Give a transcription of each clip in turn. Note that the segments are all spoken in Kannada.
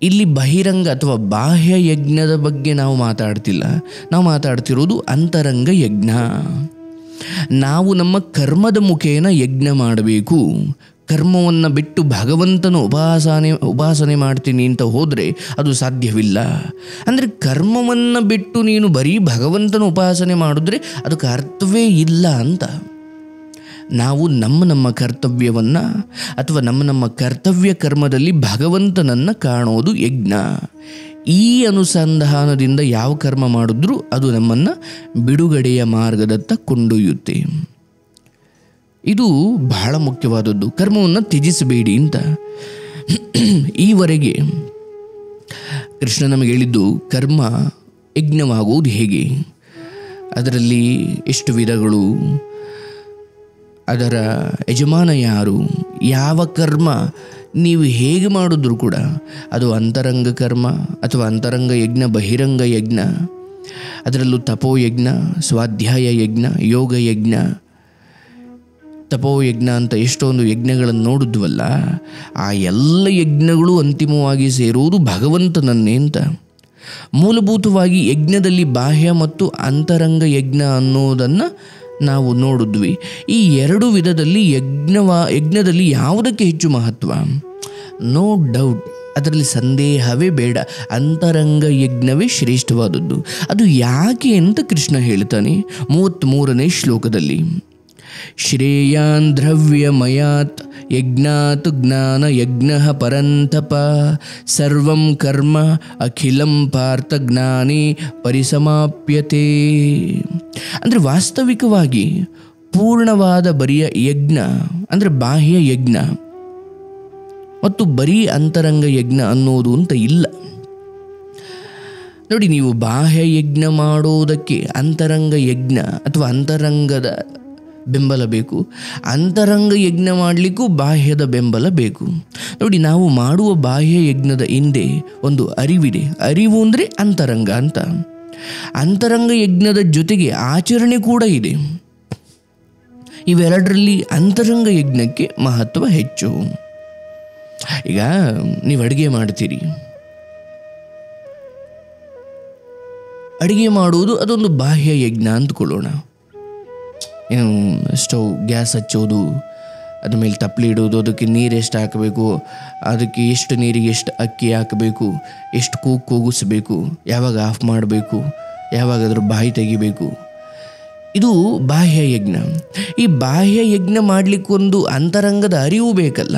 ಇಲ್ಲಿ ಬಹಿರಂಗ ಅಥವಾ ಬಾಹ್ಯ ಯಜ್ಞದ ಬಗ್ಗೆ ನಾವು ಮಾತಾಡ್ತಿಲ್ಲ ನಾವು ಮಾತಾಡ್ತಿರೋದು ಅಂತರಂಗ ಯಜ್ಞ ನಾವು ನಮ್ಮ ಕರ್ಮದ ಮುಖೇನ ಯಜ್ಞ ಮಾಡಬೇಕು ಕರ್ಮವನ್ನು ಬಿಟ್ಟು ಭಗವಂತನ ಉಪಾಸನೆ ಉಪಾಸನೆ ಮಾಡ್ತೀನಿ ಅಂತ ಹೋದರೆ ಅದು ಸಾಧ್ಯವಿಲ್ಲ ಅಂದರೆ ಕರ್ಮವನ್ನು ಬಿಟ್ಟು ನೀನು ಬರೀ ಭಗವಂತನ ಉಪಾಸನೆ ಮಾಡಿದ್ರೆ ಅದಕ್ಕೆ ಅರ್ಥವೇ ಇಲ್ಲ ಅಂತ ನಾವು ನಮ್ಮ ನಮ್ಮ ಕರ್ತವ್ಯವನ್ನು ಅಥವಾ ನಮ್ಮ ನಮ್ಮ ಕರ್ತವ್ಯ ಕರ್ಮದಲ್ಲಿ ಭಗವಂತನನ್ನು ಕಾಣೋದು ಯಜ್ಞ ಈ ಅನುಸಂಧಾನದಿಂದ ಯಾವ ಕರ್ಮ ಮಾಡಿದ್ರೂ ಅದು ನಮ್ಮನ್ನು ಬಿಡುಗಡೆಯ ಮಾರ್ಗದತ್ತ ಕೊಂಡೊಯ್ಯುತ್ತೆ ಇದು ಬಹಳ ಮುಖ್ಯವಾದದ್ದು ಕರ್ಮವನ್ನು ತ್ಯಜಿಸಬೇಡಿ ಅಂತ ಈವರೆಗೆ ಕೃಷ್ಣ ನಮಗೆ ಹೇಳಿದ್ದು ಕರ್ಮ ಯಜ್ಞವಾಗುವುದು ಹೇಗೆ ಅದರಲ್ಲಿ ಎಷ್ಟು ವಿಧಗಳು ಅದರ ಯಜಮಾನ ಯಾರು ಯಾವ ಕರ್ಮ ನೀವು ಹೇಗೆ ಮಾಡಿದ್ರೂ ಕೂಡ ಅದು ಅಂತರಂಗ ಕರ್ಮ ಅಥವಾ ಅಂತರಂಗ ಯಜ್ಞ ಬಹಿರಂಗ ಯಜ್ಞ ಅದರಲ್ಲೂ ತಪೋಯಜ್ಞ ಸ್ವಾಧ್ಯಾಯ ಯಜ್ಞ ಯೋಗ ಯಜ್ಞ ತಪೋಯಜ್ಞ ಅಂತ ಎಷ್ಟೊಂದು ಯಜ್ಞಗಳನ್ನು ನೋಡಿದ್ವಲ್ಲ ಆ ಎಲ್ಲ ಯಜ್ಞಗಳು ಅಂತಿಮವಾಗಿ ಸೇರುವುದು ಭಗವಂತನನ್ನೇ ಅಂತ ಮೂಲಭೂತವಾಗಿ ಯಜ್ಞದಲ್ಲಿ ಬಾಹ್ಯ ಮತ್ತು ಅಂತರಂಗ ಯಜ್ಞ ಅನ್ನೋದನ್ನು ನಾವು ನೋಡಿದ್ವಿ ಈ ಎರಡು ವಿಧದಲ್ಲಿ ಯಜ್ಞವ ಯಜ್ಞದಲ್ಲಿ ಯಾವುದಕ್ಕೆ ಹೆಚ್ಚು ಮಹತ್ವ ನೋ ಡೌಟ್ ಅದರಲ್ಲಿ ಸಂದೇಹವೇ ಬೇಡ ಅಂತರಂಗ ಯಜ್ಞವೇ ಶ್ರೇಷ್ಠವಾದದ್ದು ಅದು ಯಾಕೆ ಅಂತ ಕೃಷ್ಣ ಹೇಳ್ತಾನೆ ಮೂವತ್ತ್ಮೂರನೇ ಶ್ಲೋಕದಲ್ಲಿ ಶ್ರೇಯಾನ್ ದ್ರವ್ಯಮಯಾತ್ ಯಜ್ಞಾತ್ ಜ್ಞಾನ ಯಜ್ಞ ಪರಂತಪ ಸರ್ವಂ ಕರ್ಮ ಅಖಿಲಂ ಪಾರ್ಥ ಜ್ಞಾನೇ ಪರಿಸಮಾಪ್ಯತೆ ಅಂದರೆ ವಾಸ್ತವಿಕವಾಗಿ ಪೂರ್ಣವಾದ ಬರಿಯ ಯಜ್ಞ ಅಂದರೆ ಬಾಹ್ಯ ಯಜ್ಞ ಮತ್ತು ಬರೀ ಅಂತರಂಗ ಯಜ್ಞ ಅನ್ನೋದು ಅಂತ ಇಲ್ಲ ನೋಡಿ ನೀವು ಬಾಹ್ಯ ಯಜ್ಞ ಮಾಡೋದಕ್ಕೆ ಅಂತರಂಗ ಯಜ್ಞ ಅಥವಾ ಅಂತರಂಗದ ಬೆಂಬಲ ಬೇಕು ಅಂತರಂಗ ಯಜ್ಞ ಮಾಡಲಿಕ್ಕೂ ಬಾಹ್ಯದ ಬೆಂಬಲ ಬೇಕು ನೋಡಿ ನಾವು ಮಾಡುವ ಬಾಹ್ಯ ಯಜ್ಞದ ಹಿಂದೆ ಒಂದು ಅರಿವಿದೆ ಅರಿವು ಅಂದರೆ ಅಂತರಂಗ ಅಂತ ಅಂತರಂಗ ಯಜ್ಞದ ಜೊತೆಗೆ ಆಚರಣೆ ಕೂಡ ಇದೆ ಇವೆರಡರಲ್ಲಿ ಅಂತರಂಗ ಯಜ್ಞಕ್ಕೆ ಮಹತ್ವ ಹೆಚ್ಚು ಈಗ ನೀವು ಅಡುಗೆ ಮಾಡ್ತೀರಿ ಅಡುಗೆ ಮಾಡುವುದು ಅದೊಂದು ಬಾಹ್ಯ ಯಜ್ಞ ಅಂದ್ಕೊಳ್ಳೋಣ ಏನು ಸ್ಟವ್ ಗ್ಯಾಸ್ ಹಚ್ಚೋದು ಅದ್ರ ಮೇಲೆ ತಪ್ಪಲಿ ಇಡೋದು ಅದಕ್ಕೆ ನೀರು ಎಷ್ಟು ಹಾಕಬೇಕು ಅದಕ್ಕೆ ಎಷ್ಟು ನೀರಿಗೆ ಎಷ್ಟು ಅಕ್ಕಿ ಹಾಕಬೇಕು ಎಷ್ಟು ಕೂಗ್ ಕೂಗಿಸ್ಬೇಕು ಯಾವಾಗ ಆಫ್ ಮಾಡಬೇಕು ಯಾವಾಗ ಅದ್ರ ಬಾಯಿ ತೆಗಿಬೇಕು ಇದು ಬಾಹ್ಯ ಯಜ್ಞ ಈ ಬಾಹ್ಯ ಯಜ್ಞ ಮಾಡಲಿಕ್ಕೊಂದು ಅಂತರಂಗದ ಅರಿವು ಬೇಕಲ್ಲ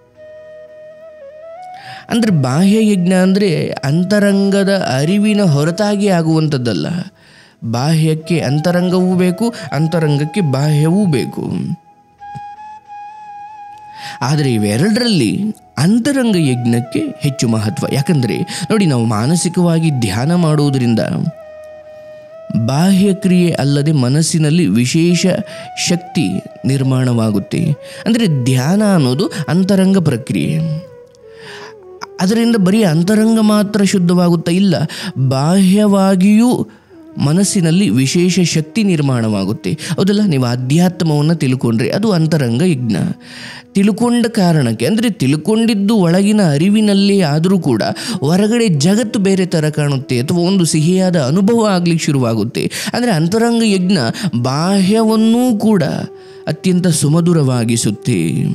ಅಂದರೆ ಬಾಹ್ಯ ಯಜ್ಞ ಅಂದರೆ ಅಂತರಂಗದ ಅರಿವಿನ ಹೊರತಾಗಿ ಆಗುವಂಥದ್ದಲ್ಲ ಬಾಹ್ಯಕ್ಕೆ ಅಂತರಂಗವೂ ಬೇಕು ಅಂತರಂಗಕ್ಕೆ ಬಾಹ್ಯವೂ ಬೇಕು ಆದರೆ ಇವೆರಡರಲ್ಲಿ ಅಂತರಂಗ ಯಜ್ಞಕ್ಕೆ ಹೆಚ್ಚು ಮಹತ್ವ ಯಾಕಂದರೆ ನೋಡಿ ನಾವು ಮಾನಸಿಕವಾಗಿ ಧ್ಯಾನ ಮಾಡುವುದರಿಂದ ಬಾಹ್ಯ ಕ್ರಿಯೆ ಅಲ್ಲದೆ ಮನಸ್ಸಿನಲ್ಲಿ ವಿಶೇಷ ಶಕ್ತಿ ನಿರ್ಮಾಣವಾಗುತ್ತೆ ಅಂದರೆ ಧ್ಯಾನ ಅನ್ನೋದು ಅಂತರಂಗ ಪ್ರಕ್ರಿಯೆ ಅದರಿಂದ ಬರೀ ಅಂತರಂಗ ಮಾತ್ರ ಶುದ್ಧವಾಗುತ್ತಾ ಇಲ್ಲ ಬಾಹ್ಯವಾಗಿಯೂ ಮನಸ್ಸಿನಲ್ಲಿ ವಿಶೇಷ ಶಕ್ತಿ ನಿರ್ಮಾಣವಾಗುತ್ತೆ ಹೌದಲ್ಲ ನೀವು ಅಧ್ಯಾತ್ಮವನ್ನು ತಿಳ್ಕೊಂಡ್ರೆ ಅದು ಅಂತರಂಗ ಯಜ್ಞ ತಿಳ್ಕೊಂಡ ಕಾರಣಕ್ಕೆ ಅಂದರೆ ತಿಳ್ಕೊಂಡಿದ್ದು ಒಳಗಿನ ಅರಿವಿನಲ್ಲಿ ಆದರೂ ಕೂಡ ಹೊರಗಡೆ ಜಗತ್ತು ಬೇರೆ ಥರ ಕಾಣುತ್ತೆ ಅಥವಾ ಒಂದು ಸಿಹಿಯಾದ ಅನುಭವ ಆಗ್ಲಿಕ್ಕೆ ಶುರುವಾಗುತ್ತೆ ಅಂದರೆ ಅಂತರಂಗ ಯಜ್ಞ ಬಾಹ್ಯವನ್ನೂ ಕೂಡ ಅತ್ಯಂತ ಸುಮಧುರವಾಗಿಸುತ್ತೆ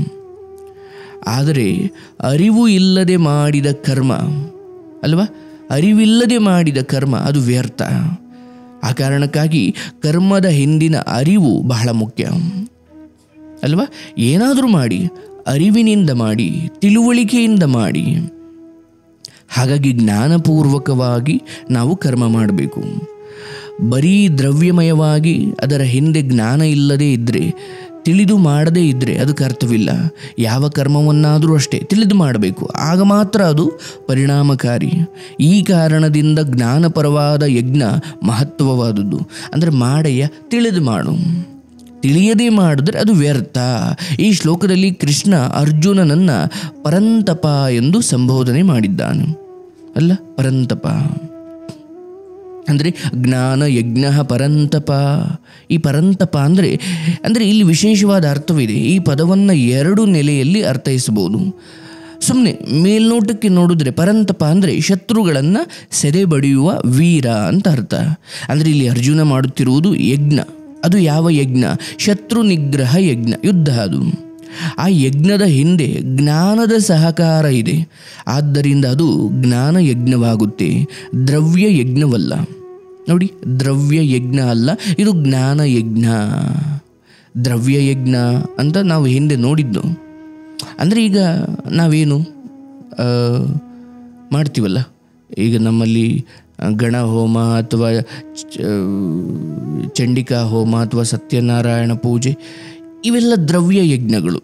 ಆದರೆ ಅರಿವು ಇಲ್ಲದೆ ಮಾಡಿದ ಕರ್ಮ ಅಲ್ವಾ ಅರಿವಿಲ್ಲದೆ ಮಾಡಿದ ಕರ್ಮ ಅದು ವ್ಯರ್ಥ ಆ ಕಾರಣಕ್ಕಾಗಿ ಕರ್ಮದ ಹಿಂದಿನ ಅರಿವು ಬಹಳ ಮುಖ್ಯ ಅಲ್ವಾ ಏನಾದರೂ ಮಾಡಿ ಅರಿವಿನಿಂದ ಮಾಡಿ ತಿಳುವಳಿಕೆಯಿಂದ ಮಾಡಿ ಹಾಗಾಗಿ ಜ್ಞಾನಪೂರ್ವಕವಾಗಿ ನಾವು ಕರ್ಮ ಮಾಡಬೇಕು ಬರೀ ದ್ರವ್ಯಮಯವಾಗಿ ಅದರ ಹಿಂದೆ ಜ್ಞಾನ ಇಲ್ಲದೇ ಇದ್ದರೆ ತಿಳಿದು ಮಾಡದೇ ಇದ್ದರೆ ಅದಕ್ಕೆ ಅರ್ಥವಿಲ್ಲ ಯಾವ ಕರ್ಮವನ್ನಾದರೂ ಅಷ್ಟೇ ತಿಳಿದು ಮಾಡಬೇಕು ಆಗ ಮಾತ್ರ ಅದು ಪರಿಣಾಮಕಾರಿ ಈ ಕಾರಣದಿಂದ ಜ್ಞಾನಪರವಾದ ಯಜ್ಞ ಮಹತ್ವವಾದದ್ದು ಅಂದರೆ ಮಾಡಯ್ಯ ತಿಳಿದು ಮಾಡು ತಿಳಿಯದೇ ಮಾಡಿದ್ರೆ ಅದು ವ್ಯರ್ಥ ಈ ಶ್ಲೋಕದಲ್ಲಿ ಕೃಷ್ಣ ಅರ್ಜುನನನ್ನು ಪರಂತಪ ಎಂದು ಸಂಬೋಧನೆ ಮಾಡಿದ್ದಾನೆ ಅಲ್ಲ ಪರಂತಪ ಅಂದರೆ ಜ್ಞಾನ ಯಜ್ಞ ಪರಂತಪ ಈ ಪರಂತಪ ಅಂದರೆ ಅಂದರೆ ಇಲ್ಲಿ ವಿಶೇಷವಾದ ಅರ್ಥವಿದೆ ಈ ಪದವನ್ನು ಎರಡು ನೆಲೆಯಲ್ಲಿ ಅರ್ಥೈಸಬಹುದು ಸುಮ್ಮನೆ ಮೇಲ್ನೋಟಕ್ಕೆ ನೋಡಿದ್ರೆ ಪರಂತಪ ಅಂದರೆ ಶತ್ರುಗಳನ್ನು ಸೆದೆ ಬಡಿಯುವ ವೀರ ಅಂತ ಅರ್ಥ ಅಂದರೆ ಇಲ್ಲಿ ಅರ್ಜುನ ಮಾಡುತ್ತಿರುವುದು ಯಜ್ಞ ಅದು ಯಾವ ಯಜ್ಞ ಶತ್ರು ನಿಗ್ರಹ ಯಜ್ಞ ಯುದ್ಧ ಅದು ಆ ಯಜ್ಞದ ಹಿಂದೆ ಜ್ಞಾನದ ಸಹಕಾರ ಇದೆ ಆದ್ದರಿಂದ ಅದು ಜ್ಞಾನ ಯಜ್ಞವಾಗುತ್ತೆ ದ್ರವ್ಯ ಯಜ್ಞವಲ್ಲ ನೋಡಿ ದ್ರವ್ಯ ಯಜ್ಞ ಅಲ್ಲ ಇದು ಜ್ಞಾನ ಯಜ್ಞ ದ್ರವ್ಯ ಯಜ್ಞ ಅಂತ ನಾವು ಹಿಂದೆ ನೋಡಿದ್ದು ಅಂದರೆ ಈಗ ನಾವೇನು ಆ, ಮಾಡ್ತೀವಲ್ಲ ಈಗ ನಮ್ಮಲ್ಲಿ ಗಣ ಹೋಮ ಅಥವಾ ಚ- ಚಂಡಿಕಾ ಹೋಮ ಅಥವಾ ಸತ್ಯನಾರಾಯಣ ಪೂಜೆ ಇವೆಲ್ಲ ದ್ರವ್ಯ ಯಜ್ಞಗಳು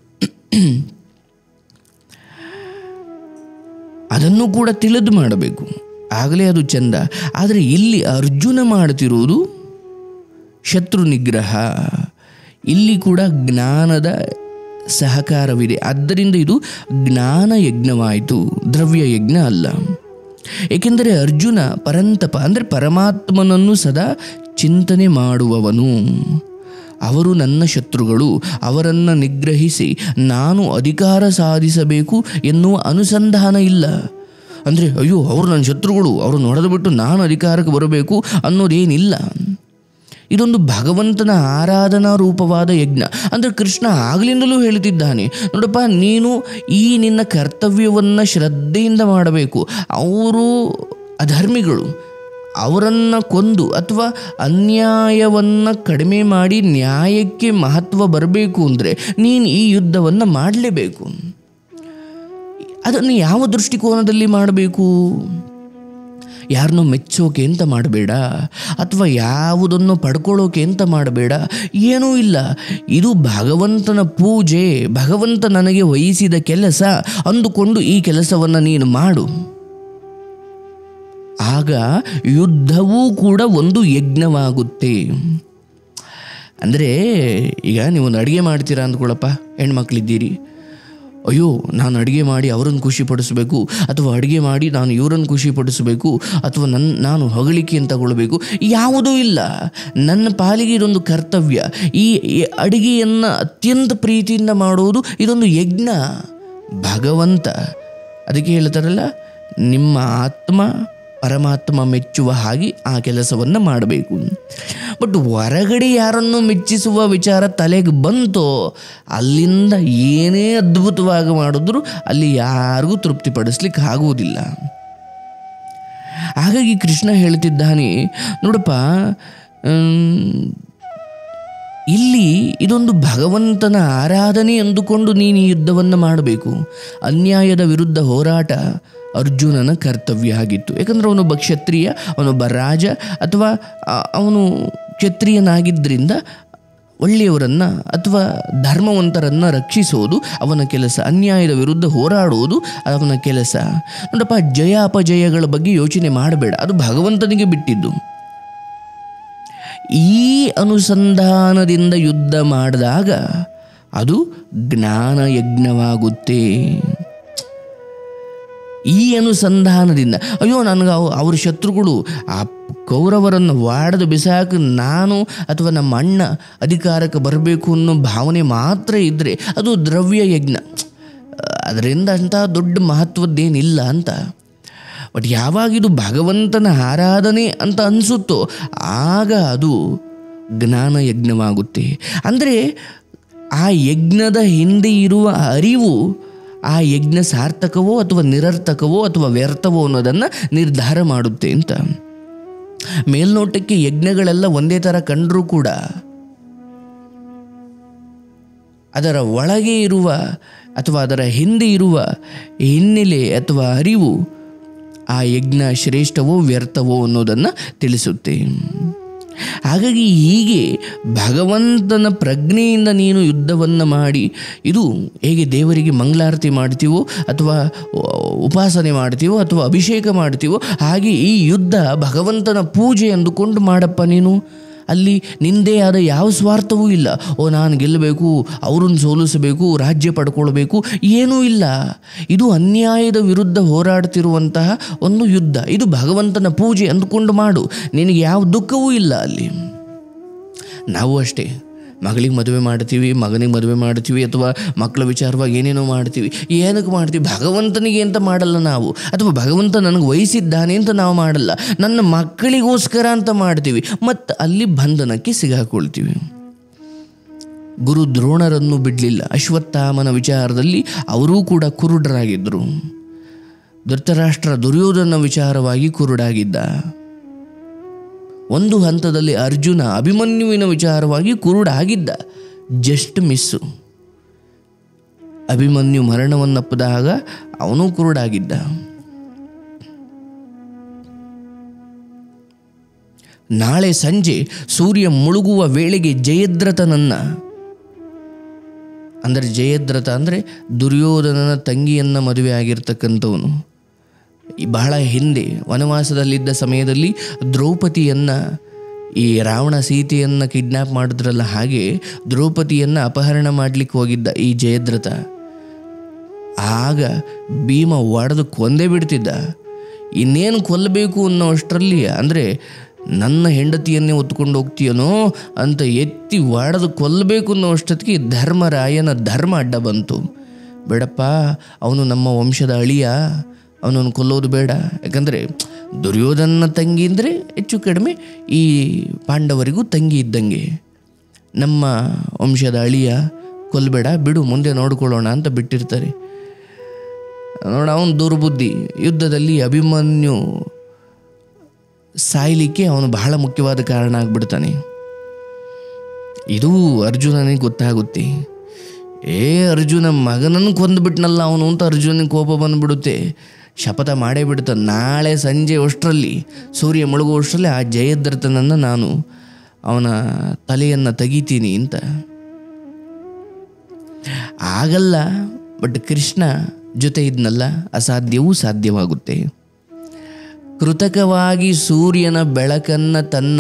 ಅದನ್ನು ಕೂಡ ತಿಳಿದು ಮಾಡಬೇಕು ಆಗಲೇ ಅದು ಚಂದ ಆದರೆ ಇಲ್ಲಿ ಅರ್ಜುನ ಮಾಡ್ತಿರುವುದು ಶತ್ರು ನಿಗ್ರಹ ಇಲ್ಲಿ ಕೂಡ ಜ್ಞಾನದ ಸಹಕಾರವಿದೆ ಆದ್ದರಿಂದ ಇದು ಜ್ಞಾನ ಯಜ್ಞವಾಯಿತು ದ್ರವ್ಯ ಯಜ್ಞ ಅಲ್ಲ ಏಕೆಂದರೆ ಅರ್ಜುನ ಪರಂತಪ ಅಂದರೆ ಪರಮಾತ್ಮನನ್ನು ಸದಾ ಚಿಂತನೆ ಮಾಡುವವನು ಅವರು ನನ್ನ ಶತ್ರುಗಳು ಅವರನ್ನು ನಿಗ್ರಹಿಸಿ ನಾನು ಅಧಿಕಾರ ಸಾಧಿಸಬೇಕು ಎನ್ನುವ ಅನುಸಂಧಾನ ಇಲ್ಲ ಅಂದರೆ ಅಯ್ಯೋ ಅವರು ನನ್ನ ಶತ್ರುಗಳು ಅವ್ರನ್ನ ಹೊಡೆದು ಬಿಟ್ಟು ನಾನು ಅಧಿಕಾರಕ್ಕೆ ಬರಬೇಕು ಅನ್ನೋದೇನಿಲ್ಲ ಇದೊಂದು ಭಗವಂತನ ಆರಾಧನಾ ರೂಪವಾದ ಯಜ್ಞ ಅಂದರೆ ಕೃಷ್ಣ ಆಗಲಿಂದಲೂ ಹೇಳ್ತಿದ್ದಾನೆ ನೋಡಪ್ಪ ನೀನು ಈ ನಿನ್ನ ಕರ್ತವ್ಯವನ್ನು ಶ್ರದ್ಧೆಯಿಂದ ಮಾಡಬೇಕು ಅವರು ಅಧರ್ಮಿಗಳು ಅವರನ್ನು ಕೊಂದು ಅಥವಾ ಅನ್ಯಾಯವನ್ನು ಕಡಿಮೆ ಮಾಡಿ ನ್ಯಾಯಕ್ಕೆ ಮಹತ್ವ ಬರಬೇಕು ಅಂದರೆ ನೀನು ಈ ಯುದ್ಧವನ್ನು ಮಾಡಲೇಬೇಕು ಅದನ್ನು ಯಾವ ದೃಷ್ಟಿಕೋನದಲ್ಲಿ ಮಾಡಬೇಕು ಯಾರನ್ನೋ ಮೆಚ್ಚೋಕೆ ಅಂತ ಮಾಡಬೇಡ ಅಥವಾ ಯಾವುದನ್ನು ಪಡ್ಕೊಳ್ಳೋಕೆ ಅಂತ ಮಾಡಬೇಡ ಏನೂ ಇಲ್ಲ ಇದು ಭಗವಂತನ ಪೂಜೆ ಭಗವಂತ ನನಗೆ ವಹಿಸಿದ ಕೆಲಸ ಅಂದುಕೊಂಡು ಈ ಕೆಲಸವನ್ನು ನೀನು ಮಾಡು ಆಗ ಯುದ್ಧವೂ ಕೂಡ ಒಂದು ಯಜ್ಞವಾಗುತ್ತೆ ಅಂದರೆ ಈಗ ನೀವು ಒಂದು ಅಡುಗೆ ಮಾಡ್ತೀರಾ ಅಂದ್ಕೊಳ್ಳಪ್ಪ ಹೆಣ್ಮಕ್ಳಿದ್ದೀರಿ ಅಯ್ಯೋ ನಾನು ಅಡುಗೆ ಮಾಡಿ ಅವರನ್ನು ಖುಷಿಪಡಿಸಬೇಕು ಅಥವಾ ಅಡುಗೆ ಮಾಡಿ ನಾನು ಇವರನ್ನು ಖುಷಿಪಡಿಸಬೇಕು ಅಥವಾ ನನ್ನ ನಾನು ಹೊಗಳಿಕೆ ಅಂತ ತಗೊಳ್ಬೇಕು ಯಾವುದೂ ಇಲ್ಲ ನನ್ನ ಪಾಲಿಗೆ ಇದೊಂದು ಕರ್ತವ್ಯ ಈ ಈ ಅಡುಗೆಯನ್ನು ಅತ್ಯಂತ ಪ್ರೀತಿಯಿಂದ ಮಾಡುವುದು ಇದೊಂದು ಯಜ್ಞ ಭಗವಂತ ಅದಕ್ಕೆ ಹೇಳ್ತಾರಲ್ಲ ನಿಮ್ಮ ಆತ್ಮ ಪರಮಾತ್ಮ ಮೆಚ್ಚುವ ಹಾಗೆ ಆ ಕೆಲಸವನ್ನು ಮಾಡಬೇಕು ಬಟ್ ಹೊರಗಡೆ ಯಾರನ್ನು ಮೆಚ್ಚಿಸುವ ವಿಚಾರ ತಲೆಗೆ ಬಂತೋ ಅಲ್ಲಿಂದ ಏನೇ ಅದ್ಭುತವಾಗಿ ಮಾಡಿದ್ರು ಅಲ್ಲಿ ಯಾರಿಗೂ ತೃಪ್ತಿಪಡಿಸ್ಲಿಕ್ಕೆ ಆಗುವುದಿಲ್ಲ ಹಾಗಾಗಿ ಕೃಷ್ಣ ಹೇಳ್ತಿದ್ದಾನೆ ನೋಡಪ್ಪ ಆಮ್, ಇಲ್ಲಿ ಇದೊಂದು ಭಗವಂತನ ಆರಾಧನೆ ಎಂದುಕೊಂಡು ನೀನು ಈ ಯುದ್ಧವನ್ನು ಮಾಡಬೇಕು ಅನ್ಯಾಯದ ವಿರುದ್ಧ ಹೋರಾಟ ಅರ್ಜುನನ ಕರ್ತವ್ಯ ಆಗಿತ್ತು ಯಾಕಂದರೆ ಅವನೊಬ್ಬ ಕ್ಷತ್ರಿಯ ಅವನೊಬ್ಬ ರಾಜ ಅಥವಾ ಆ- ಅವನು ಕ್ಷತ್ರಿಯನಾಗಿದ್ದರಿಂದ ಒಳ್ಳೆಯವರನ್ನು ಅಥವಾ ಧರ್ಮವಂತರನ್ನು ರಕ್ಷಿಸೋದು ಅವನ ಕೆಲಸ ಅನ್ಯಾಯದ ವಿರುದ್ಧ ಹೋರಾಡುವುದು ಅವನ ಕೆಲಸ ನೋಡಪ್ಪ ಜಯ ಅಪಜಯಗಳ ಬಗ್ಗೆ ಯೋಚನೆ ಮಾಡಬೇಡ ಅದು ಭಗವಂತನಿಗೆ ಬಿಟ್ಟಿದ್ದು ಈ ಅನುಸಂಧಾನದಿಂದ ಯುದ್ಧ ಮಾಡಿದಾಗ ಅದು ಜ್ಞಾನ ಯಜ್ಞವಾಗುತ್ತೆ ಈ ಅನುಸಂಧಾನದಿಂದ ಅಯ್ಯೋ ನನಗೆ ಅವ್ ಅವ್ರ ಶತ್ರುಗಳು ಆ ಕೌರವರನ್ನು ವಾಡದ ಬಿಸಾಕ ನಾನು ಅಥವಾ ನಮ್ಮ ಅಣ್ಣ ಅಧಿಕಾರಕ್ಕೆ ಬರಬೇಕು ಅನ್ನೋ ಭಾವನೆ ಮಾತ್ರ ಇದ್ದರೆ ಅದು ದ್ರವ್ಯ ಯಜ್ಞ ಅದರಿಂದ ಅಂತ ದೊಡ್ಡ ಮಹತ್ವದ್ದೇನಿಲ್ಲ ಅಂತ ಬಟ್ ಯಾವಾಗ ಇದು ಭಗವಂತನ ಆರಾಧನೆ ಅಂತ ಅನಿಸುತ್ತೋ ಆಗ ಅದು ಜ್ಞಾನ ಯಜ್ಞವಾಗುತ್ತೆ ಅಂದರೆ ಆ ಯಜ್ಞದ ಹಿಂದೆ ಇರುವ ಅರಿವು ಆ ಯಜ್ಞ ಸಾರ್ಥಕವೋ ಅಥವಾ ನಿರರ್ಥಕವೋ ಅಥವಾ ವ್ಯರ್ಥವೋ ಅನ್ನೋದನ್ನು ನಿರ್ಧಾರ ಮಾಡುತ್ತೆ ಅಂತ ಮೇಲ್ನೋಟಕ್ಕೆ ಯಜ್ಞಗಳೆಲ್ಲ ಒಂದೇ ಥರ ಕಂಡರೂ ಕೂಡ ಅದರ ಒಳಗೆ ಇರುವ ಅಥವಾ ಅದರ ಹಿಂದೆ ಇರುವ ಹಿನ್ನೆಲೆ ಅಥವಾ ಅರಿವು ಆ ಯಜ್ಞ ಶ್ರೇಷ್ಠವೋ ವ್ಯರ್ಥವೋ ಅನ್ನೋದನ್ನು ತಿಳಿಸುತ್ತೆ ಹಾಗಾಗಿ ಹೀಗೆ ಭಗವಂತನ ಪ್ರಜ್ಞೆಯಿಂದ ನೀನು ಯುದ್ಧವನ್ನು ಮಾಡಿ ಇದು ಹೇಗೆ ದೇವರಿಗೆ ಮಂಗಳಾರತಿ ಮಾಡ್ತೀವೋ ಅಥವಾ ಉಪಾಸನೆ ಮಾಡ್ತೀವೋ ಅಥವಾ ಅಭಿಷೇಕ ಮಾಡ್ತೀವೋ ಹಾಗೆ ಈ ಯುದ್ಧ ಭಗವಂತನ ಪೂಜೆ ಅಂದುಕೊಂಡು ಮಾಡಪ್ಪ ನೀನು ಅಲ್ಲಿ ನಿಂದೇ ಆದ ಯಾವ ಸ್ವಾರ್ಥವೂ ಇಲ್ಲ ಓ ನಾನು ಗೆಲ್ಲಬೇಕು ಅವ್ರನ್ನ ಸೋಲಿಸಬೇಕು ರಾಜ್ಯ ಪಡ್ಕೊಳ್ಬೇಕು ಏನೂ ಇಲ್ಲ ಇದು ಅನ್ಯಾಯದ ವಿರುದ್ಧ ಹೋರಾಡ್ತಿರುವಂತಹ ಒಂದು ಯುದ್ಧ ಇದು ಭಗವಂತನ ಪೂಜೆ ಅಂದುಕೊಂಡು ಮಾಡು ನಿನಗೆ ಯಾವ ದುಃಖವೂ ಇಲ್ಲ ಅಲ್ಲಿ ನಾವು ಅಷ್ಟೇ ಮಗಳಿಗೆ ಮದುವೆ ಮಾಡ್ತೀವಿ ಮಗನಿಗೆ ಮದುವೆ ಮಾಡ್ತೀವಿ ಅಥವಾ ಮಕ್ಕಳ ವಿಚಾರವಾಗಿ ಏನೇನೋ ಮಾಡ್ತೀವಿ ಏನಕ್ಕೆ ಮಾಡ್ತೀವಿ ಭಗವಂತನಿಗೆ ಅಂತ ಮಾಡಲ್ಲ ನಾವು ಅಥವಾ ಭಗವಂತ ನನಗೆ ವಹಿಸಿದ್ದಾನೆ ಅಂತ ನಾವು ಮಾಡಲ್ಲ ನನ್ನ ಮಕ್ಕಳಿಗೋಸ್ಕರ ಅಂತ ಮಾಡ್ತೀವಿ ಮತ್ತು ಅಲ್ಲಿ ಬಂಧನಕ್ಕೆ ಸಿಗಾಕೊಳ್ತೀವಿ ಗುರು ದ್ರೋಣರನ್ನು ಬಿಡಲಿಲ್ಲ ಅಶ್ವತ್ಥಾಮನ ವಿಚಾರದಲ್ಲಿ ಅವರೂ ಕೂಡ ಕುರುಡರಾಗಿದ್ದರು ಧೃತರಾಷ್ಟ್ರ ದುರ್ಯೋಧನ ವಿಚಾರವಾಗಿ ಕುರುಡಾಗಿದ್ದ ಒಂದು ಹಂತದಲ್ಲಿ ಅರ್ಜುನ ಅಭಿಮನ್ಯುವಿನ ವಿಚಾರವಾಗಿ ಕುರುಡಾಗಿದ್ದ ಜಸ್ಟ್ ಮಿಸ್ಸು ಅಭಿಮನ್ಯು ಮರಣವನ್ನಪ್ಪದಾಗ ಅವನು ಕುರುಡಾಗಿದ್ದ ನಾಳೆ ಸಂಜೆ ಸೂರ್ಯ ಮುಳುಗುವ ವೇಳೆಗೆ ಜಯದ್ರಥನನ್ನ ಅಂದರೆ ಜಯದ್ರಥ ಅಂದರೆ ದುರ್ಯೋಧನನ ತಂಗಿಯನ್ನ ಮದುವೆ ಆಗಿರ್ತಕ್ಕಂಥವನು ಈ ಬಹಳ ಹಿಂದೆ ವನವಾಸದಲ್ಲಿದ್ದ ಸಮಯದಲ್ಲಿ ದ್ರೌಪದಿಯನ್ನು ಈ ರಾವಣ ಸೀತೆಯನ್ನು ಕಿಡ್ನ್ಯಾಪ್ ಮಾಡಿದ್ರಲ್ಲ ಹಾಗೆ ದ್ರೌಪದಿಯನ್ನು ಅಪಹರಣ ಮಾಡಲಿಕ್ಕೆ ಹೋಗಿದ್ದ ಈ ಜಯದ್ರಥ ಆಗ ಭೀಮ ಒಡೆದು ಕೊಂದೇ ಬಿಡ್ತಿದ್ದ ಇನ್ನೇನು ಕೊಲ್ಲಬೇಕು ಅನ್ನೋ ಅಷ್ಟರಲ್ಲಿ ಅಂದರೆ ನನ್ನ ಹೆಂಡತಿಯನ್ನೇ ಹೊತ್ಕೊಂಡು ಹೋಗ್ತೀಯನೋ ಅಂತ ಎತ್ತಿ ಒಡೆದು ಕೊಲ್ಲಬೇಕು ಅನ್ನೋ ಅಷ್ಟೊತ್ತಿಗೆ ಧರ್ಮರಾಯನ ಧರ್ಮ ಅಡ್ಡ ಬಂತು ಬೇಡಪ್ಪ ಅವನು ನಮ್ಮ ವಂಶದ ಅಳಿಯ ಅವನನ್ನು ಕೊಲ್ಲೋದು ಬೇಡ ಯಾಕಂದರೆ ದುರ್ಯೋಧನ ತಂಗಿ ಅಂದರೆ ಹೆಚ್ಚು ಕಡಿಮೆ ಈ ಪಾಂಡವರಿಗೂ ತಂಗಿ ಇದ್ದಂಗೆ ನಮ್ಮ ವಂಶದ ಅಳಿಯ ಕೊಲ್ಲಬೇಡ ಬಿಡು ಮುಂದೆ ನೋಡ್ಕೊಳ್ಳೋಣ ಅಂತ ಬಿಟ್ಟಿರ್ತಾರೆ ನೋಡ ಅವನು ದುರ್ಬುದ್ಧಿ ಯುದ್ಧದಲ್ಲಿ ಅಭಿಮನ್ಯು ಸಾಯ್ಲಿಕ್ಕೆ ಅವನು ಬಹಳ ಮುಖ್ಯವಾದ ಕಾರಣ ಆಗ್ಬಿಡ್ತಾನೆ ಇದು ಅರ್ಜುನನಿಗೆ ಗೊತ್ತಾಗುತ್ತೆ ಏ ಅರ್ಜುನ ಮಗನನ್ನು ಕೊಂದುಬಿಟ್ನಲ್ಲ ಅವನು ಅಂತ ಅರ್ಜುನನಿಗೆ ಕೋಪ ಬಂದುಬಿಡುತ್ತೆ ಶಪಥ ಮಾಡೇ ಬಿಡ್ತಾನೆ ನಾಳೆ ಸಂಜೆ ಅಷ್ಟರಲ್ಲಿ ಸೂರ್ಯ ಮುಳುಗುವಷ್ಟರಲ್ಲಿ ಆ ಜಯದ್ರಥನನ್ನು ನಾನು ಅವನ ತಲೆಯನ್ನು ತೆಗಿತೀನಿ ಅಂತ ಆಗಲ್ಲ ಬಟ್ ಕೃಷ್ಣ ಜೊತೆ ಇದ್ನಲ್ಲ ಅಸಾಧ್ಯವೂ ಸಾಧ್ಯವಾಗುತ್ತೆ ಕೃತಕವಾಗಿ ಸೂರ್ಯನ ಬೆಳಕನ್ನು ತನ್ನ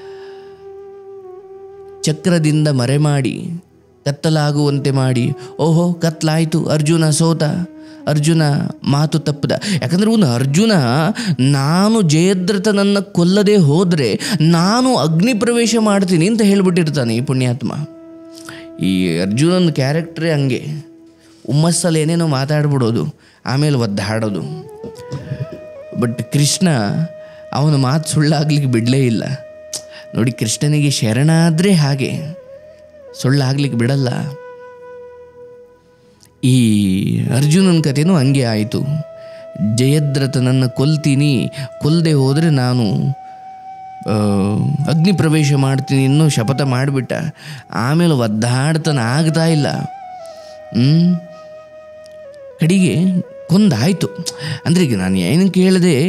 ಚಕ್ರದಿಂದ ಮರೆಮಾಡಿ ಕತ್ತಲಾಗುವಂತೆ ಮಾಡಿ ಓಹೋ ಕತ್ಲಾಯಿತು ಅರ್ಜುನ ಸೋತ ಅರ್ಜುನ ಮಾತು ತಪ್ಪದ ಯಾಕಂದರೆ ಒಂದು ಅರ್ಜುನ ನಾನು ಜಯದ್ರಥನನ್ನು ಕೊಲ್ಲದೆ ಹೋದರೆ ನಾನು ಅಗ್ನಿ ಪ್ರವೇಶ ಮಾಡ್ತೀನಿ ಅಂತ ಹೇಳ್ಬಿಟ್ಟಿರ್ತಾನೆ ಈ ಪುಣ್ಯಾತ್ಮ ಈ ಅರ್ಜುನನ ಕ್ಯಾರೆಕ್ಟ್ರೇ ಹಂಗೆ ಹುಮ್ಮಸ್ಸಲ್ಲಿ ಏನೇನೋ ಮಾತಾಡ್ಬಿಡೋದು ಆಮೇಲೆ ಒದ್ದಾಡೋದು ಬಟ್ ಕೃಷ್ಣ ಅವನ ಮಾತು ಸುಳ್ಳಾಗ್ಲಿಕ್ಕೆ ಬಿಡಲೇ ಇಲ್ಲ ನೋಡಿ ಕೃಷ್ಣನಿಗೆ ಶರಣಾದರೆ ಹಾಗೆ ಸುಳ್ಳಾಗ್ಲಿಕ್ಕೆ ಬಿಡಲ್ಲ ಈ ಅರ್ಜುನನ ಕಥೆನೂ ಹಂಗೆ ಆಯಿತು ಜಯದ್ರಥನನ್ನು ಕೊಲ್ತೀನಿ ಕೊಲ್ಲದೆ ಹೋದರೆ ನಾನು ಆ, ಅಗ್ನಿ ಪ್ರವೇಶ ಮಾಡ್ತೀನಿ ಇನ್ನೂ ಶಪಥ ಮಾಡಿಬಿಟ್ಟ ಆಮೇಲೆ ಒದ್ದಾಡ್ತಾನೆ ಆಗ್ತಾ ಇಲ್ಲ ಹ್ಮ್? ಕಡೆಗೆ ಕೊಂದಾಯಿತು ಅಂದರೆ ಈಗ ನಾನು ಏನು ಕೇಳಿದೆ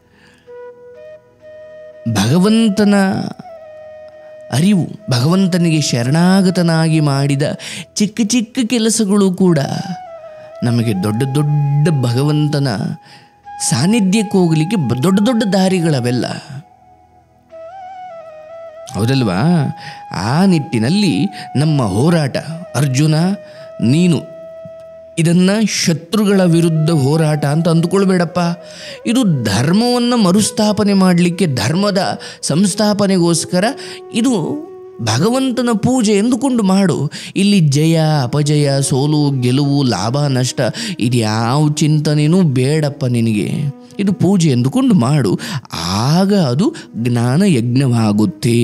ಭಗವಂತನ ಅರಿವು ಭಗವಂತನಿಗೆ ಶರಣಾಗತನಾಗಿ ಮಾಡಿದ ಚಿಕ್ಕ ಚಿಕ್ಕ ಕೆಲಸಗಳು ಕೂಡ ನಮಗೆ ದೊಡ್ಡ ದೊಡ್ಡ ಭಗವಂತನ ಸಾನ್ನಿಧ್ಯಕ್ಕೆ ಹೋಗಲಿಕ್ಕೆ ಬ- ದೊಡ್ಡ ದೊಡ್ಡ ದಾರಿಗಳವೆಲ್ಲ ಹೌದಲ್ವಾ ಆ ನಿಟ್ಟಿನಲ್ಲಿ ನಮ್ಮ ಹೋರಾಟ ಅರ್ಜುನ ನೀನು ಇದನ್ನು ಶತ್ರುಗಳ ವಿರುದ್ಧ ಹೋರಾಟ ಅಂತ ಅಂದುಕೊಳ್ಬೇಡಪ್ಪ ಇದು ಧರ್ಮವನ್ನು ಮರುಸ್ಥಾಪನೆ ಮಾಡಲಿಕ್ಕೆ ಧರ್ಮದ ಸಂಸ್ಥಾಪನೆಗೋಸ್ಕರ ಇದು ಭಗವಂತನ ಪೂಜೆ ಎಂದುಕೊಂಡು ಮಾಡು ಇಲ್ಲಿ ಜಯ ಅಪಜಯ ಸೋಲು ಗೆಲುವು ಲಾಭ ನಷ್ಟ ಇದ್ಯಾವ ಚಿಂತನೆಯೂ ಬೇಡಪ್ಪ ನಿನಗೆ ಇದು ಪೂಜೆ ಎಂದುಕೊಂಡು ಮಾಡು ಆಗ ಅದು ಜ್ಞಾನ ಯಜ್ಞವಾಗುತ್ತೆ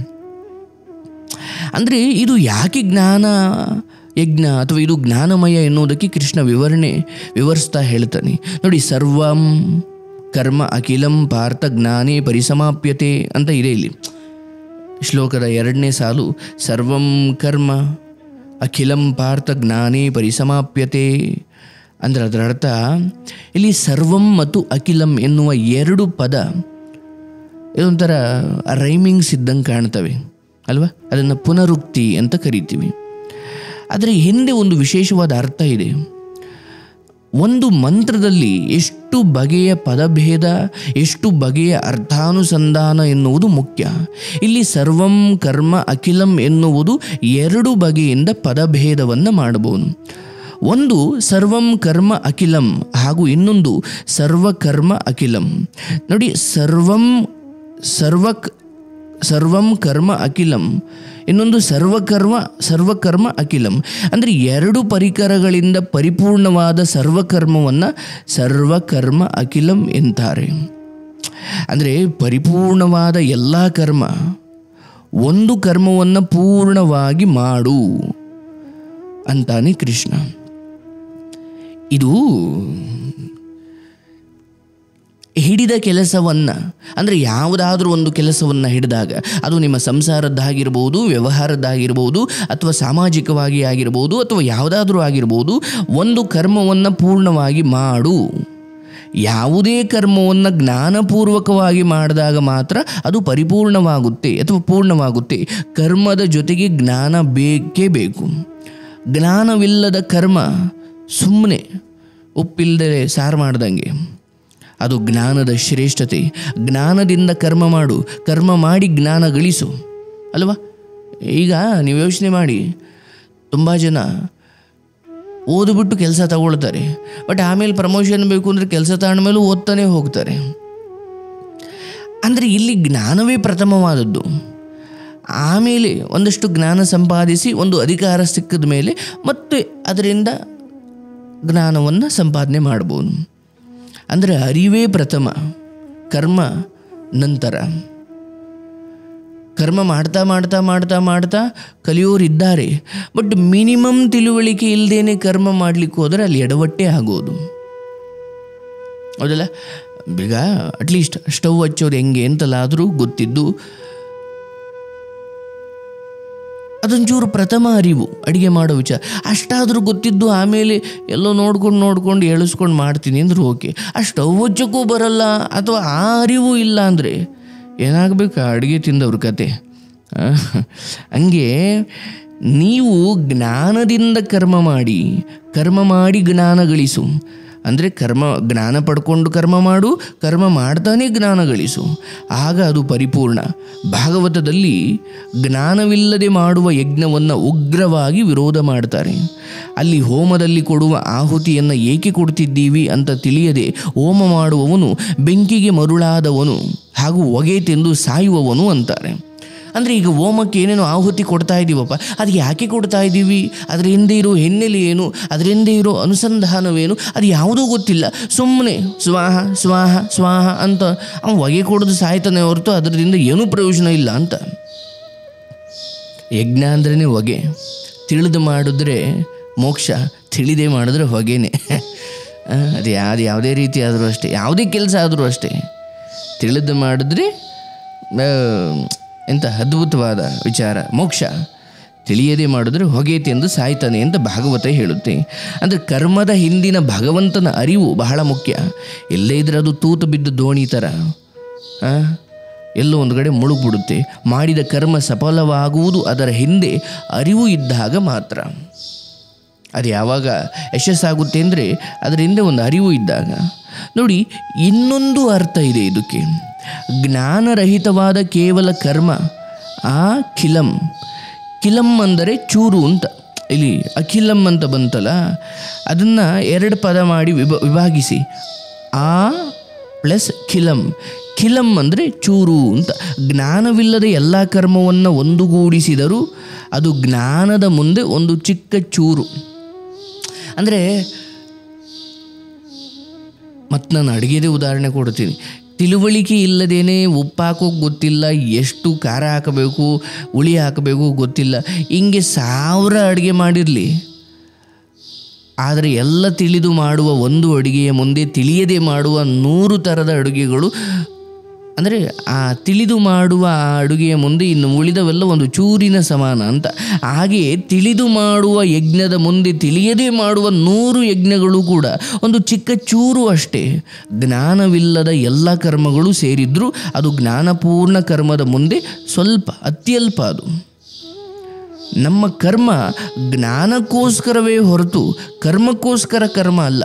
ಅಂದರೆ ಇದು ಯಾಕೆ ಜ್ಞಾನ ಯಜ್ಞ ಅಥವಾ ಇದು ಜ್ಞಾನಮಯ ಎನ್ನುವುದಕ್ಕೆ ಕೃಷ್ಣ ವಿವರಣೆ ವಿವರಿಸ್ತಾ ಹೇಳ್ತಾನೆ ನೋಡಿ ಸರ್ವಂ ಕರ್ಮ ಅಖಿಲಂ ಪಾರ್ಥ ಜ್ಞಾನೇ ಪರಿಸಮಾಪ್ಯತೆ ಅಂತ ಇದೆ ಇಲ್ಲಿ ಶ್ಲೋಕದ ಎರಡನೇ ಸಾಲು ಸರ್ವಂ ಕರ್ಮ ಅಖಿಲಂ ಪಾರ್ಥ ಜ್ಞಾನೇ ಪರಿಸಮಾಪ್ಯತೆ ಅಂದರೆ ಅದರ ಅರ್ಥ ಇಲ್ಲಿ ಸರ್ವಂ ಮತ್ತು ಅಖಿಲಂ ಎನ್ನುವ ಎರಡು ಪದ ಇದೊಂಥರ ರೈಮಿಂಗ್ಸ್ ಇದ್ದಂಗೆ ಕಾಣ್ತವೆ ಅಲ್ವಾ ಅದನ್ನು ಪುನರುಕ್ತಿ ಅಂತ ಕರಿತೀವಿ ಆದರೆ ಹಿಂದೆ ಒಂದು ವಿಶೇಷವಾದ ಅರ್ಥ ಇದೆ ಒಂದು ಮಂತ್ರದಲ್ಲಿ ಎಷ್ಟು ಬಗೆಯ ಪದಭೇದ ಎಷ್ಟು ಬಗೆಯ ಅರ್ಥಾನುಸಂಧಾನ ಎನ್ನುವುದು ಮುಖ್ಯ ಇಲ್ಲಿ ಸರ್ವಂ ಕರ್ಮ ಅಖಿಲಂ ಎನ್ನುವುದು ಎರಡು ಬಗೆಯಿಂದ ಪದಭೇದವನ್ನು ಮಾಡಬಹುದು ಒಂದು ಸರ್ವಂ ಕರ್ಮ ಅಖಿಲಂ ಹಾಗೂ ಇನ್ನೊಂದು ಸರ್ವಕರ್ಮ ಅಖಿಲಂ ನೋಡಿ ಸರ್ವಂ ಸರ್ವ ಸರ್ವಂ ಕರ್ಮ ಅಖಿಲಂ ಇನ್ನೊಂದು ಸರ್ವಕರ್ಮ ಸರ್ವಕರ್ಮ ಅಖಿಲಂ ಅಂದರೆ ಎರಡು ಪರಿಕರಗಳಿಂದ ಪರಿಪೂರ್ಣವಾದ ಸರ್ವಕರ್ಮವನ್ನು ಸರ್ವಕರ್ಮ ಅಖಿಲಂ ಎಂತಾರೆ ಅಂದರೆ ಪರಿಪೂರ್ಣವಾದ ಎಲ್ಲ ಕರ್ಮ ಒಂದು ಕರ್ಮವನ್ನು ಪೂರ್ಣವಾಗಿ ಮಾಡು ಅಂತಾನೆ ಕೃಷ್ಣ ಇದು ಹಿಡಿದ ಕೆಲಸವನ್ನು ಅಂದರೆ ಯಾವುದಾದ್ರೂ ಒಂದು ಕೆಲಸವನ್ನು ಹಿಡಿದಾಗ ಅದು ನಿಮ್ಮ ಸಂಸಾರದ್ದಾಗಿರ್ಬೋದು ವ್ಯವಹಾರದ್ದಾಗಿರ್ಬೋದು ಅಥವಾ ಸಾಮಾಜಿಕವಾಗಿ ಆಗಿರ್ಬೋದು ಅಥವಾ ಯಾವುದಾದ್ರೂ ಆಗಿರ್ಬೋದು ಒಂದು ಕರ್ಮವನ್ನು ಪೂರ್ಣವಾಗಿ ಮಾಡು ಯಾವುದೇ ಕರ್ಮವನ್ನು ಜ್ಞಾನಪೂರ್ವಕವಾಗಿ ಮಾಡಿದಾಗ ಮಾತ್ರ ಅದು ಪರಿಪೂರ್ಣವಾಗುತ್ತೆ ಅಥವಾ ಪೂರ್ಣವಾಗುತ್ತೆ ಕರ್ಮದ ಜೊತೆಗೆ ಜ್ಞಾನ ಬೇಕೇ ಬೇಕು ಜ್ಞಾನವಿಲ್ಲದ ಕರ್ಮ ಸುಮ್ಮನೆ ಉಪ್ಪಿಲ್ಲದೆ ಸಾರು ಮಾಡ್ದಂಗೆ ಅದು ಜ್ಞಾನದ ಶ್ರೇಷ್ಠತೆ ಜ್ಞಾನದಿಂದ ಕರ್ಮ ಮಾಡು ಕರ್ಮ ಮಾಡಿ ಜ್ಞಾನ ಗಳಿಸು ಅಲ್ವಾ ಈಗ ನೀವು ಯೋಚನೆ ಮಾಡಿ ತುಂಬ ಜನ ಓದ್ಬಿಟ್ಟು ಕೆಲಸ ತಗೊಳ್ತಾರೆ ಬಟ್ ಆಮೇಲೆ ಪ್ರಮೋಷನ್ ಬೇಕು ಅಂದರೆ ಕೆಲಸ ತಗೊಂಡ್ಮೇಲೂ ಓದ್ತಾನೆ ಹೋಗ್ತಾರೆ ಅಂದರೆ ಇಲ್ಲಿ ಜ್ಞಾನವೇ ಪ್ರಥಮವಾದದ್ದು ಆಮೇಲೆ ಒಂದಷ್ಟು ಜ್ಞಾನ ಸಂಪಾದಿಸಿ ಒಂದು ಅಧಿಕಾರ ಸಿಕ್ಕಿದ ಮೇಲೆ ಮತ್ತೆ ಅದರಿಂದ ಜ್ಞಾನವನ್ನು ಸಂಪಾದನೆ ಮಾಡ್ಬೋದು ಅಂದರೆ ಅರಿವೇ ಪ್ರಥಮ ಕರ್ಮ ನಂತರ ಕರ್ಮ ಮಾಡ್ತಾ ಮಾಡ್ತಾ ಮಾಡ್ತಾ ಮಾಡ್ತಾ ಕಲಿಯೋರಿದ್ದಾರೆ ಬಟ್ ಮಿನಿಮಮ್ ತಿಳುವಳಿಕೆ ಇಲ್ಲದೇನೆ ಕರ್ಮ ಮಾಡಲಿಕ್ಕೆ ಹೋದರೆ ಅಲ್ಲಿ ಎಡವಟ್ಟೆ ಆಗೋದು ಹೌದಲ್ಲ ಈಗ ಅಟ್ಲೀಸ್ಟ್ ಸ್ಟವ್ ಹಚ್ಚೋದು ಹೆಂಗೆ ಅಂತಲಾದರೂ ಗೊತ್ತಿದ್ದು ಅದೊಂಚೂರು ಪ್ರಥಮ ಅರಿವು ಅಡುಗೆ ಮಾಡೋ ವಿಚಾರ ಅಷ್ಟಾದರೂ ಗೊತ್ತಿದ್ದು ಆಮೇಲೆ ಎಲ್ಲೋ ನೋಡ್ಕೊಂಡು ನೋಡ್ಕೊಂಡು ಎಳಿಸ್ಕೊಂಡು ಮಾಡ್ತೀನಿ ಅಂದ್ರೆ ಓಕೆ ಆ ಸ್ಟವ್ ಹಚ್ಚಕ್ಕೂ ಬರಲ್ಲ ಅಥವಾ ಆ ಅರಿವು ಇಲ್ಲ ಅಂದರೆ ಏನಾಗಬೇಕು ಆ ಅಡುಗೆ ತಿಂದವ್ರ ಕತೆ ಆ? ಹಂಗೆ ನೀವು ಜ್ಞಾನದಿಂದ ಕರ್ಮ ಮಾಡಿ ಕರ್ಮ ಮಾಡಿ ಜ್ಞಾನ ಗಳಿಸು ಅಂದರೆ ಕರ್ಮ ಜ್ಞಾನ ಪಡ್ಕೊಂಡು ಕರ್ಮ ಮಾಡು ಕರ್ಮ ಮಾಡ್ತಾನೆ ಜ್ಞಾನ ಗಳಿಸು ಆಗ ಅದು ಪರಿಪೂರ್ಣ ಭಾಗವತದಲ್ಲಿ ಜ್ಞಾನವಿಲ್ಲದೆ ಮಾಡುವ ಯಜ್ಞವನ್ನು ಉಗ್ರವಾಗಿ ವಿರೋಧ ಮಾಡ್ತಾರೆ ಅಲ್ಲಿ ಹೋಮದಲ್ಲಿ ಕೊಡುವ ಆಹುತಿಯನ್ನು ಏಕೆ ಕೊಡ್ತಿದ್ದೀವಿ ಅಂತ ತಿಳಿಯದೆ ಹೋಮ ಮಾಡುವವನು ಬೆಂಕಿಗೆ ಮರುಳಾದವನು ಹಾಗೂ ಹೊಗೆ ತಿಂದು ಸಾಯುವವನು ಅಂತಾರೆ ಅಂದರೆ ಈಗ ಹೋಮಕ್ಕೆ ಏನೇನೋ ಆಹುತಿ ಕೊಡ್ತಾ ಇದ್ದೀವಪ್ಪ ಅದು ಯಾಕೆ ಕೊಡ್ತಾ ಇದ್ದೀವಿ ಅದರ ಹಿಂದೆ ಇರೋ ಹಿನ್ನೆಲೆ ಏನು ಅದರ ಹಿಂದೆ ಇರೋ ಅನುಸಂಧಾನವೇನು ಅದು ಯಾವುದೂ ಗೊತ್ತಿಲ್ಲ ಸುಮ್ಮನೆ ಸ್ವಾಹ ಸ್ವಾಹ ಸ್ವಾಹ ಅಂತ ಅವ್ನು ಹೊಗೆ ಕೊಡೋದು ಸಾಯ್ತಾನೆ ಹೊರತು ಅದರಿಂದ ಏನೂ ಪ್ರಯೋಜನ ಇಲ್ಲ ಅಂತ ಯಜ್ಞ ಅಂದ್ರೇ ಹೊಗೆ ತಿಳಿದು ಮಾಡಿದ್ರೆ ಮೋಕ್ಷ ತಿಳಿದೇ ಮಾಡಿದ್ರೆ ಹೊಗೆನೆ ಆ, ಅದು ಯಾವ್ದು ಯಾವುದೇ ರೀತಿ ಆದರೂ ಅಷ್ಟೇ ಯಾವುದೇ ಕೆಲಸ ಆದರೂ ಅಷ್ಟೇ ತಿಳಿದು ಮಾಡಿದ್ರೆ ಆ, ಎಂಥ ಅದ್ಭುತವಾದ ವಿಚಾರ ಮೋಕ್ಷ ತಿಳಿಯದೆ ಮಾಡಿದ್ರೆ ಹೊಗೆ ತಿಂದು ಸಾಯ್ತಾನೆ ಅಂತ ಭಾಗವತ ಹೇಳುತ್ತೆ ಅಂದರೆ ಕರ್ಮದ ಹಿಂದಿನ ಭಗವಂತನ ಅರಿವು ಬಹಳ ಮುಖ್ಯ ಎಲ್ಲೇ ಇದ್ರೆ ಅದು ತೂತು ಬಿದ್ದ ದೋಣಿ ಥರ ಆ? ಎಲ್ಲೋ ಒಂದು ಕಡೆ ಮುಳುಗ್ಬಿಡುತ್ತೆ ಮಾಡಿದ ಕರ್ಮ ಸಫಲವಾಗುವುದು ಅದರ ಹಿಂದೆ ಅರಿವು ಇದ್ದಾಗ ಮಾತ್ರ ಅದು ಯಾವಾಗ ಯಶಸ್ಸಾಗುತ್ತೆ ಅಂದರೆ ಅದರ ಹಿಂದೆ ಒಂದು ಅರಿವು ಇದ್ದಾಗ ನೋಡಿ ಇನ್ನೊಂದು ಅರ್ಥ ಇದೆ ಇದಕ್ಕೆ ಜ್ಞಾನರಹಿತವಾದ ಕೇವಲ ಕರ್ಮ ಆ ಖಿಲಂ ಕಿಲಂ ಅಂದರೆ ಚೂರು ಅಂತ ಇಲ್ಲಿ ಅಖಿಲಂ ಅಂತ ಬಂತಲ್ಲ ಅದನ್ನು ಎರಡು ಪದ ಮಾಡಿ ವಿಭ ವಿಭಾಗಿಸಿ ಆ ಪ್ಲಸ್ ಖಿಲಂ ಖಿಲಂ ಅಂದರೆ ಚೂರು ಅಂತ ಜ್ಞಾನವಿಲ್ಲದ ಎಲ್ಲ ಕರ್ಮವನ್ನು ಒಂದುಗೂಡಿಸಿದರೂ ಅದು ಜ್ಞಾನದ ಮುಂದೆ ಒಂದು ಚಿಕ್ಕ ಚೂರು ಅಂದರೆ ಮತ್ತು ನಾನು ಅಡುಗೆದೇ ಉದಾಹರಣೆ ಕೊಡ್ತೀನಿ ತಿಳುವಳಿಕೆ ಇಲ್ಲದೇನೆ ಉಪ್ಪು ಹಾಕೋಕೆ ಗೊತ್ತಿಲ್ಲ ಎಷ್ಟು ಖಾರ ಹಾಕಬೇಕು ಹುಳಿ ಹಾಕಬೇಕು ಗೊತ್ತಿಲ್ಲ ಹಿಂಗೆ ಸಾವಿರ ಅಡುಗೆ ಮಾಡಿರಲಿ ಆದರೆ ಎಲ್ಲ ತಿಳಿದು ಮಾಡುವ ಒಂದು ಅಡುಗೆಯ ಮುಂದೆ ತಿಳಿಯದೆ ಮಾಡುವ ನೂರು ಥರದ ಅಡುಗೆಗಳು ಅಂದರೆ ಆ ತಿಳಿದು ಮಾಡುವ ಆ ಅಡುಗೆಯ ಮುಂದೆ ಇನ್ನು ಉಳಿದವೆಲ್ಲ ಒಂದು ಚೂರಿನ ಸಮಾನ ಅಂತ ಹಾಗೆಯೇ ತಿಳಿದು ಮಾಡುವ ಯಜ್ಞದ ಮುಂದೆ ತಿಳಿಯದೆ ಮಾಡುವ ನೂರು ಯಜ್ಞಗಳು ಕೂಡ ಒಂದು ಚಿಕ್ಕ ಚೂರು ಅಷ್ಟೇ ಜ್ಞಾನವಿಲ್ಲದ ಎಲ್ಲ ಕರ್ಮಗಳು ಸೇರಿದ್ರೂ ಅದು ಜ್ಞಾನಪೂರ್ಣ ಕರ್ಮದ ಮುಂದೆ ಸ್ವಲ್ಪ ಅತ್ಯಲ್ಪ ಅದು ನಮ್ಮ ಕರ್ಮ ಜ್ಞಾನಕ್ಕೋಸ್ಕರವೇ ಹೊರತು ಕರ್ಮಕ್ಕೋಸ್ಕರ ಕರ್ಮ ಅಲ್ಲ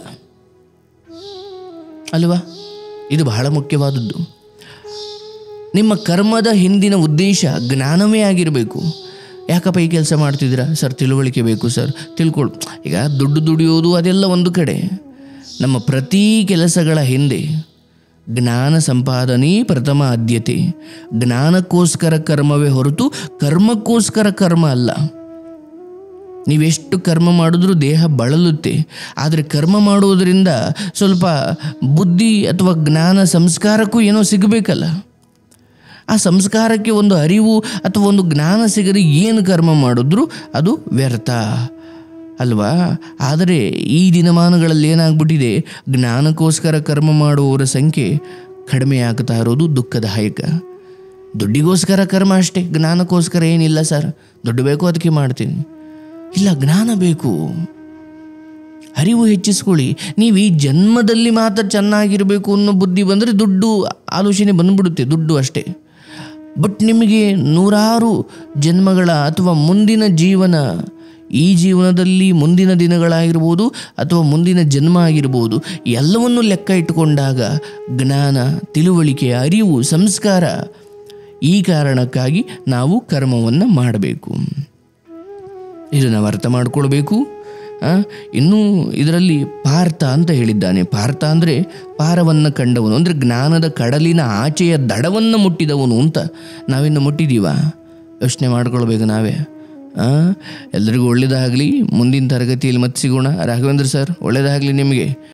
ಅಲ್ವಾ ಇದು ಬಹಳ ಮುಖ್ಯವಾದದ್ದು ನಿಮ್ಮ ಕರ್ಮದ ಹಿಂದಿನ ಉದ್ದೇಶ ಜ್ಞಾನವೇ ಆಗಿರಬೇಕು ಯಾಕಪ್ಪ ಈ ಕೆಲಸ ಮಾಡ್ತಿದ್ದೀರಾ ಸರ್ ತಿಳುವಳಿಕೆ ಬೇಕು ಸರ್ ತಿಳ್ಕೊಳ್ ಈಗ ದುಡ್ಡು ದುಡಿಯೋದು ಅದೆಲ್ಲ ಒಂದು ಕಡೆ ನಮ್ಮ ಪ್ರತಿ ಕೆಲಸಗಳ ಹಿಂದೆ ಜ್ಞಾನ ಸಂಪಾದನೆ ಪ್ರಥಮ ಆದ್ಯತೆ ಜ್ಞಾನಕ್ಕೋಸ್ಕರ ಕರ್ಮವೇ ಹೊರತು ಕರ್ಮಕ್ಕೋಸ್ಕರ ಕರ್ಮ ಅಲ್ಲ ನೀವೆಷ್ಟು ಕರ್ಮ ಮಾಡಿದ್ರೂ ದೇಹ ಬಳಲುತ್ತೆ ಆದರೆ ಕರ್ಮ ಮಾಡುವುದರಿಂದ ಸ್ವಲ್ಪ ಬುದ್ಧಿ ಅಥವಾ ಜ್ಞಾನ ಸಂಸ್ಕಾರಕ್ಕೂ ಏನೋ ಸಿಗಬೇಕಲ್ಲ ಆ ಸಂಸ್ಕಾರಕ್ಕೆ ಒಂದು ಅರಿವು ಅಥವಾ ಒಂದು ಜ್ಞಾನ ಸಿಗದೆ ಏನು ಕರ್ಮ ಮಾಡಿದ್ರೂ ಅದು ವ್ಯರ್ಥ ಅಲ್ವಾ ಆದರೆ ಈ ದಿನಮಾನಗಳಲ್ಲಿ ಏನಾಗ್ಬಿಟ್ಟಿದೆ ಜ್ಞಾನಕ್ಕೋಸ್ಕರ ಕರ್ಮ ಮಾಡುವವರ ಸಂಖ್ಯೆ ಕಡಿಮೆ ಆಗ್ತಾ ಇರೋದು ದುಃಖದಾಯಕ ದುಡ್ಡಿಗೋಸ್ಕರ ಕರ್ಮ ಅಷ್ಟೇ ಜ್ಞಾನಕ್ಕೋಸ್ಕರ ಏನಿಲ್ಲ ಸರ್ ದುಡ್ಡು ಬೇಕು ಅದಕ್ಕೆ ಮಾಡ್ತೀನಿ ಇಲ್ಲ ಜ್ಞಾನ ಬೇಕು ಅರಿವು ಹೆಚ್ಚಿಸ್ಕೊಳ್ಳಿ ನೀವು ಈ ಜನ್ಮದಲ್ಲಿ ಮಾತ್ರ ಚೆನ್ನಾಗಿರಬೇಕು ಅನ್ನೋ ಬುದ್ಧಿ ಬಂದರೆ ದುಡ್ಡು ಆಲೋಚನೆ ಬಂದ್ಬಿಡುತ್ತೆ ದುಡ್ಡು ಅಷ್ಟೇ ಬಟ್ ನಿಮಗೆ ನೂರಾರು ಜನ್ಮಗಳ ಅಥವಾ ಮುಂದಿನ ಜೀವನ ಈ ಜೀವನದಲ್ಲಿ ಮುಂದಿನ ದಿನಗಳಾಗಿರ್ಬೋದು ಅಥವಾ ಮುಂದಿನ ಜನ್ಮ ಆಗಿರ್ಬೋದು ಎಲ್ಲವನ್ನು ಲೆಕ್ಕ ಇಟ್ಟುಕೊಂಡಾಗ ಜ್ಞಾನ ತಿಳುವಳಿಕೆ ಅರಿವು ಸಂಸ್ಕಾರ ಈ ಕಾರಣಕ್ಕಾಗಿ ನಾವು ಕರ್ಮವನ್ನು ಮಾಡಬೇಕು ಇದು ನಾವು ಅರ್ಥ ಮಾಡ್ಕೊಳ್ಬೇಕು ಆ, ಇನ್ನೂ ಇದರಲ್ಲಿ ಪಾರ್ಥ ಅಂತ ಹೇಳಿದ್ದಾನೆ ಪಾರ್ಥ ಅಂದರೆ ಪಾರವನ್ನು ಕಂಡವನು ಅಂದರೆ ಜ್ಞಾನದ ಕಡಲಿನ ಆಚೆಯ ದಡವನ್ನು ಮುಟ್ಟಿದವನು ಅಂತ ನಾವಿನ್ನು ಮುಟ್ಟಿದ್ದೀವಾ ಯೋಚನೆ ಮಾಡ್ಕೊಳ್ಬೇಕು ನಾವೇ ಆ, ಎಲ್ರಿಗೂ ಒಳ್ಳೆಯದಾಗಲಿ ಮುಂದಿನ ತರಗತಿಯಲ್ಲಿ ಮತ್ತೆ ಸಿಗೋಣ ರಾಘವೇಂದ್ರ ಸರ್ ಒಳ್ಳೆಯದಾಗಲಿ ನಿಮಗೆ